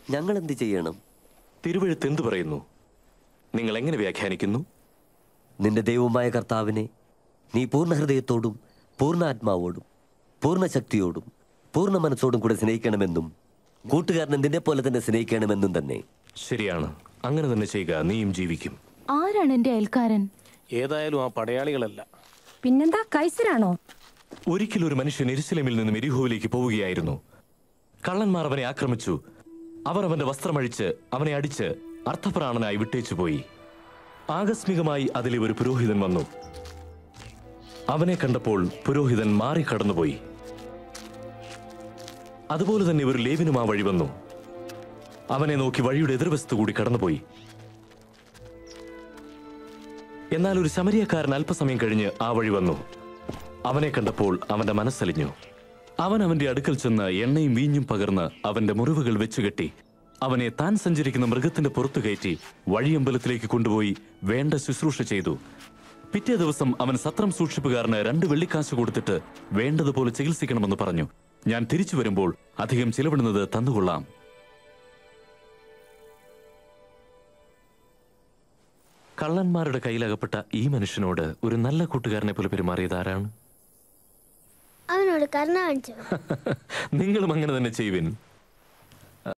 ഞങ്ങൾ എന്ത് ചെയ്യണം തിരുവഴുത്ത് എന്തു പറയുന്നു നിങ്ങൾ എങ്ങനെ വ്യാഖ്യാനിക്കുന്നു നിന്റെ ദൈവമായ കർത്താവിനെ നീ പൂർണ്ണ ഹൃദയത്തോടും പൂർണ്ണ ആത്മാവോടും പൂർണ്ണ ശക്തിയോടും പൂർണ്ണ മനസ്സോടും കൂടെ സ്നേഹിക്കണമെന്നും കൂട്ടുകാരനെ നിന്നെ പോലെ തന്നെ സ്നേഹിക്കണമെന്നും തന്നെ ശരിയാണ് അങ്ങനെ തന്നെ ചെയ്യുക നീയും ജീവിക്കും ആരാണ് എന്റെ അയൽക്കാരൻ ഏതായാലും ആ പടയാളികളല്ല പിന്നെന്താ കൈസരാണോ ഒരിക്കൽ ഒരു മനുഷ്യൻ എരുസലേമിൽ നിന്നും എരിഹോവിലേക്ക് പോവുകയായിരുന്നു കള്ളന്മാർ അവനെ ആക്രമിച്ചു അവർ അവന്റെ വസ്ത്രമഴിച്ച് അവനെ അടിച്ച് അർത്ഥപ്രാണനായി വിട്ടേച്ചു പോയി ആകസ്മികമായി അതിലെ ഒരു പുരോഹിതൻ വന്നു അവനെ കണ്ടപ്പോൾ പുരോഹിതൻ മാറി കടന്നുപോയി അതുപോലെ തന്നെ ഒരു ലേവിനും ആ വഴി വന്നു അവനെ നോക്കി വഴിയുടെ എതിർവശത്തു കൂടി കടന്നുപോയി എന്നാൽ ഒരു ശമരിയക്കാരൻ അല്പസമയം കഴിഞ്ഞ് ആ വഴി വന്നു അവനെ കണ്ടപ്പോൾ അവന്റെ മനസ്സലിഞ്ഞു അവൻ അവന്റെ അടുക്കൽ ചെന്ന് എണ്ണയും വീഞ്ഞും പകർന്ന് അവന്റെ മുറിവുകൾ വെച്ചുകെട്ടി അവനെ താൻ സഞ്ചരിക്കുന്ന മൃഗത്തിന്റെ പുറത്തു കയറ്റി വഴിയമ്പലത്തിലേക്ക് കൊണ്ടുപോയി വേണ്ട ശുശ്രൂഷ ചെയ്തു പിറ്റേ ദിവസം അവൻ സത്രം സൂക്ഷിപ്പുകാരന് രണ്ട് വെള്ളിക്കാശ് കൊടുത്തിട്ട് വേണ്ടതുപോലെ ചികിത്സിക്കണമെന്ന് പറഞ്ഞു ഞാൻ തിരിച്ചു വരുമ്പോൾ അധികം ചിലവിടുന്നത് തന്നുകൊള്ളാം കള്ളന്മാരുടെ കയ്യിലകപ്പെട്ട ഈ മനുഷ്യനോട് ഒരു നല്ല കൂട്ടുകാരനെ പോലെ പെരുമാറിയത് ആരാണ് അവനോട് കരുണ കാണിച്ചു നിങ്ങളും അങ്ങനെ തന്നെ ചെയ്യുവിൻ